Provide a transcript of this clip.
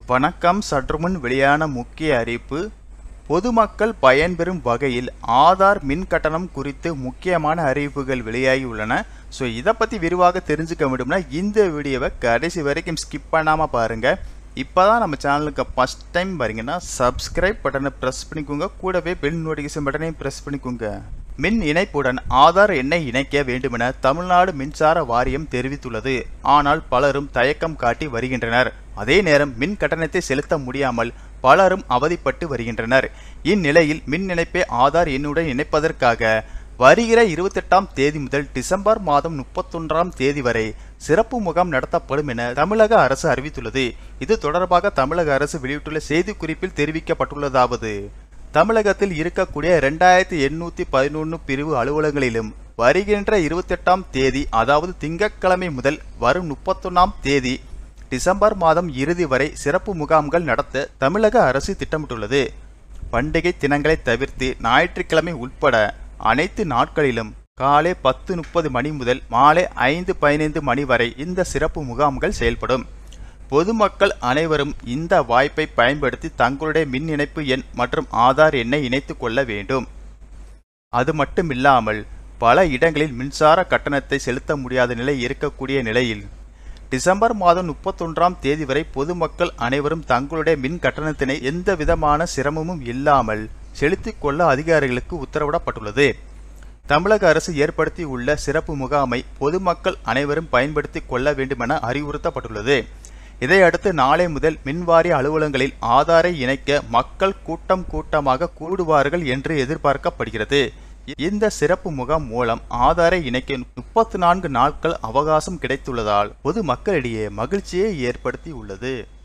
வணக்கம் சற்றுமுன் வெளியான முக்கிய அறிவிப்பு பொதுமக்கள் பயன்பெறும் வகையில் ஆதார் மின் கட்டணம் குறித்து முக்கியமான அறிவிப்புகள் வெளியாகி உள்ளன ஸோ இதை பற்றி விரிவாக தெரிஞ்சுக்க முடியும்னா இந்த வீடியோவை கடைசி வரைக்கும் ஸ்கிப் பண்ணாமல் பாருங்கள் இப்போ தான் நம்ம சேனலுக்கு ஃபஸ்ட் டைம் வரீங்கன்னா சப்ஸ்கிரைப் பட்டனை ப்ரெஸ் பண்ணிக்கோங்க கூடவே பெல் நோட்டிஃபிகேஷன் பட்டனையும் ப்ரெஸ் பண்ணிக்கோங்க மின் இணைப்புடன் ஆதார் எண்ணை இணைக்க வேண்டுமென தமிழ்நாடு மின்சார வாரியம் தெரிவித்துள்ளது ஆனால் பலரும் தயக்கம் காட்டி வருகின்றனர் அதே நேரம் மின் கட்டணத்தை செலுத்த முடியாமல் பலரும் அவதிப்பட்டு வருகின்றனர் இந்நிலையில் மின் இணைப்பை ஆதார் எண்ணுடன் இணைப்பதற்காக வருகிற இருபத்தெட்டாம் தேதி முதல் டிசம்பர் மாதம் முப்பத்தொன்றாம் தேதி வரை சிறப்பு முகாம் நடத்தப்படும் என தமிழக அரசு அறிவித்துள்ளது இது தொடர்பாக தமிழக அரசு வெளியிட்டுள்ள செய்திக்குறிப்பில் தெரிவிக்கப்பட்டுள்ளதாவது தமிழகத்தில் இருக்கக்கூடிய ரெண்டாயிரத்தி எண்ணூத்தி பதினொன்று பிரிவு அலுவலகங்களிலும் வருகின்ற இருபத்தெட்டாம் தேதி அதாவது திங்கட்கிழமை முதல் வரும் முப்பத்தொன்னாம் தேதி டிசம்பர் மாதம் இறுதி வரை சிறப்பு முகாம்கள் நடத்த தமிழக அரசு திட்டமிட்டுள்ளது பண்டிகை தினங்களை தவிர்த்து ஞாயிற்றுக்கிழமை உட்பட அனைத்து நாட்களிலும் காலை பத்து முப்பது மணி முதல் மாலை ஐந்து பதினைந்து மணி வரை இந்த சிறப்பு முகாம்கள் செயல்படும் பொதுமக்கள் அனைவரும் இந்த வாய்ப்பை பயன்படுத்தி தங்களுடைய மின் இணைப்பு எண் மற்றும் ஆதார் எண்ணை இணைத்துக் கொள்ள வேண்டும் அது மட்டுமில்லாமல் பல இடங்களில் மின்சார கட்டணத்தை செலுத்த முடியாத நிலை இருக்கக்கூடிய நிலையில் டிசம்பர் மாதம் முப்பத்தொன்றாம் தேதி வரை பொதுமக்கள் அனைவரும் தங்களுடைய மின் கட்டணத்தினை எந்த விதமான சிரமமும் இல்லாமல் செலுத்திக் கொள்ள அதிகாரிகளுக்கு உத்தரவிடப்பட்டுள்ளது தமிழக அரசு ஏற்படுத்தியுள்ள சிறப்பு முகாமை பொதுமக்கள் அனைவரும் பயன்படுத்திக் கொள்ள வேண்டுமென அறிவுறுத்தப்பட்டுள்ளது இதையடுத்து நாளை முதல் மின்வாரிய அலுவலகங்களில் ஆதாரை இணைக்க மக்கள் கூட்டம் கூட்டமாக கூடுவார்கள் என்று எதிர்பார்க்கப்படுகிறது இந்த சிறப்பு முகாம் மூலம் ஆதாரை இணைக்க முப்பத்தி நான்கு நாட்கள் அவகாசம் கிடைத்துள்ளதால் பொதுமக்களிடையே மகிழ்ச்சியை ஏற்படுத்தி உள்ளது